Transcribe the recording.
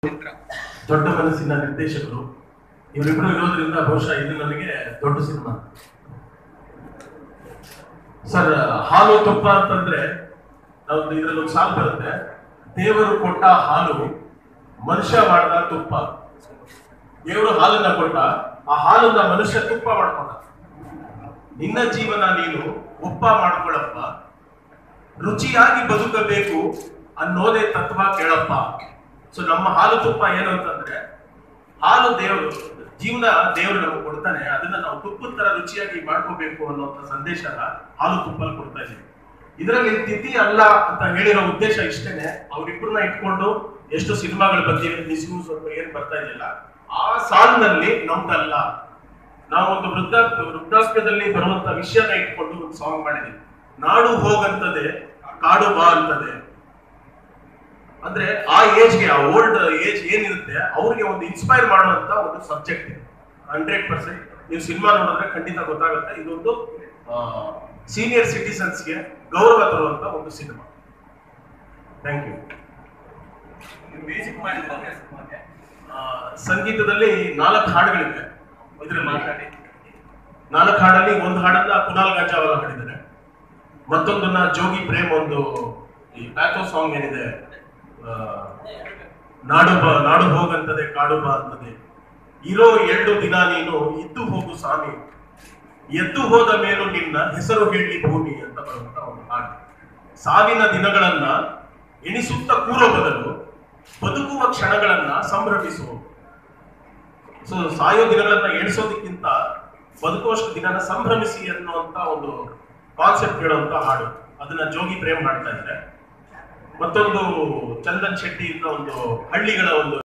ದೊಡ್ಡ ಮನಸ್ಸಿನ ನಿರ್ದೇಶಕರು ಇವರಿಬ್ಬರು ಇರೋದ್ರಿಂದ ಬಹುಶಃ ಇದು ನನಗೆ ದೊಡ್ಡ ಸಿನಿಮಾ ಸರ್ ಹಾಲು ತುಪ್ಪ ಅಂತಂದ್ರೆ ನಾವು ಇದ್ರಲ್ಲಿ ಒಂದು ಸಾಲು ಬರುತ್ತೆ ದೇವರು ಕೊಟ್ಟ ಹಾಲು ಮನುಷ್ಯ ಮಾಡಿದ ತುಪ್ಪ ದೇವರು ಹಾಲನ್ನ ಕೊಟ್ಟ ಆ ಹಾಲನ್ನ ಮನುಷ್ಯ ತುಪ್ಪ ಮಾಡ್ಕೊಂಡ ನಿನ್ನ ಜೀವನ ನೀನು ಒಪ್ಪ ಮಾಡ್ಕೊಳ್ಳಪ್ಪ ರುಚಿಯಾಗಿ ಬದುಕಬೇಕು ಅನ್ನೋದೇ ತತ್ವ ಕೇಳಪ್ಪ ಸೊ ನಮ್ಮ ಹಾಲು ತುಪ್ಪ ಏನು ಅಂತಂದ್ರೆ ಹಾಲು ದೇವರು ಜೀವನ ದೇವರು ನಮಗೆ ಕೊಡ್ತಾನೆ ಅದನ್ನ ನಾವು ತುಪ್ಪದ ತರ ರುಚಿಯಾಗಿ ಮಾಡ್ಕೋಬೇಕು ಅನ್ನೋಂಥ ಸಂದೇಶನ ಹಾಲು ತುಪ್ಪಲ್ಲಿ ಕೊಡ್ತಾ ಇದೀವಿ ಇದರಲ್ಲಿ ತಿಥಿ ಅಲ್ಲ ಅಂತ ಹೇಳಿರೋ ಉದ್ದೇಶ ಇಷ್ಟೇನೆ ಅವ್ರಿಬ್ಬರನ್ನ ಇಟ್ಕೊಂಡು ಎಷ್ಟು ಸಿನಿಮಾಗಳು ಬಂದಿವೆ ನಿಸ್ಗೂ ಸ್ವಲ್ಪ ಏನ್ ಬರ್ತಾ ಇದೆಯಲ್ಲ ಆ ಸಾಲಿನಲ್ಲಿ ನಮ್ದಲ್ಲ ನಾವೊಂದು ವೃದ್ಧ ವೃದ್ಧಾಪ್ಯದಲ್ಲಿ ಬರುವಂತ ವಿಷಯನ ಇಟ್ಕೊಂಡು ಒಂದು ಸಾಂಗ್ ಮಾಡಿದೀವಿ ನಾಡು ಹೋಗಂತದೆ ಕಾಡು ಬಾ ಅಂತದೆ ಅಂದ್ರೆ ಆ ಏಜ್ಗೆ ಆ ಓಲ್ಡ್ ಏಜ್ ಏನಿರುತ್ತೆ ಅವ್ರಿಗೆ ಒಂದು ಇನ್ಸ್ಪೈರ್ ಮಾಡುವಂತ ಒಂದು ಸಬ್ಜೆಕ್ಟ್ ಹಂಡ್ರೆಡ್ ಪರ್ಸೆಂಟ್ ನೀವು ಸಿನಿಮಾ ನೋಡಿದ್ರೆ ಖಂಡಿತ ಗೊತ್ತಾಗುತ್ತೆ ಇದೊಂದು ಸೀನಿಯರ್ ಸಿಟಿಸನ್ಸ್ಗೆ ಗೌರವ ತರುವಂತ ಒಂದು ಸಿನಿಮಾ ಥ್ಯಾಂಕ್ ಯು ಮ್ಯೂಸಿಕ್ ಮಾಡಿದ್ರೆ ಸಿನಿಮಾಗೆ ಸಂಗೀತದಲ್ಲಿ ನಾಲ್ಕು ಹಾಡುಗಳಿವೆ ಇದ್ರಲ್ಲಿ ಮಾತಾಡಿ ನಾಲ್ಕು ಹಾಡಲ್ಲಿ ಒಂದು ಹಾಡನ್ನ ಕುನಾಲ್ ಗಂಜಾವಲ ಹಾಡಿದ್ದಾರೆ ಮತ್ತೊಂದನ್ನ ಜೋಗಿ ಪ್ರೇಮ್ ಒಂದು ಈ ಪ್ಯಾಥೋ ಸಾಂಗ್ ಏನಿದೆ ಆ, ನಾಡು ಬ ನಾಡು ಹೋಗಂತದೆ ಕಾಡು ಬಾ ಅಂತದೆ ಇರೋ ಎರಡು ದಿನ ನೀನು ಇದ್ದು ಹೋಗು ಸ್ವಾಮಿ ಎದ್ದು ಹೋದ ಮೇಲೂ ನಿನ್ನ ಹೆಸರು ಹೇಳಿ ಭೂಮಿ ಅಂತ ಬರುವಂತ ಒಂದು ಹಾಡು ಸಾವಿನ ದಿನಗಳನ್ನ ಎಣಿಸುತ್ತ ಕೂರೋ ಬದಲು ಬದುಕುವ ಕ್ಷಣಗಳನ್ನ ಸಂಭ್ರಮಿಸು ಸೊ ಸಾಯೋ ದಿನಗಳನ್ನ ಎಣಿಸೋದಕ್ಕಿಂತ ಬದುಕುವಷ್ಟು ದಿನನ ಸಂಭ್ರಮಿಸಿ ಅನ್ನುವಂತ ಒಂದು ಕಾನ್ಸೆಪ್ಟ್ ಹೇಳುವಂತ ಹಾಡು ಅದನ್ನ ಜೋಗಿ ಪ್ರೇಮ್ ಹಾಡ್ತಾ ಇದ್ದಾರೆ ಮತ್ತೊಂದು ಚಂದನ್ ಶೆಟ್ಟಿ ಇಂದ ಒಂದು ಹಳ್ಳಿಗಳ ಒಂದು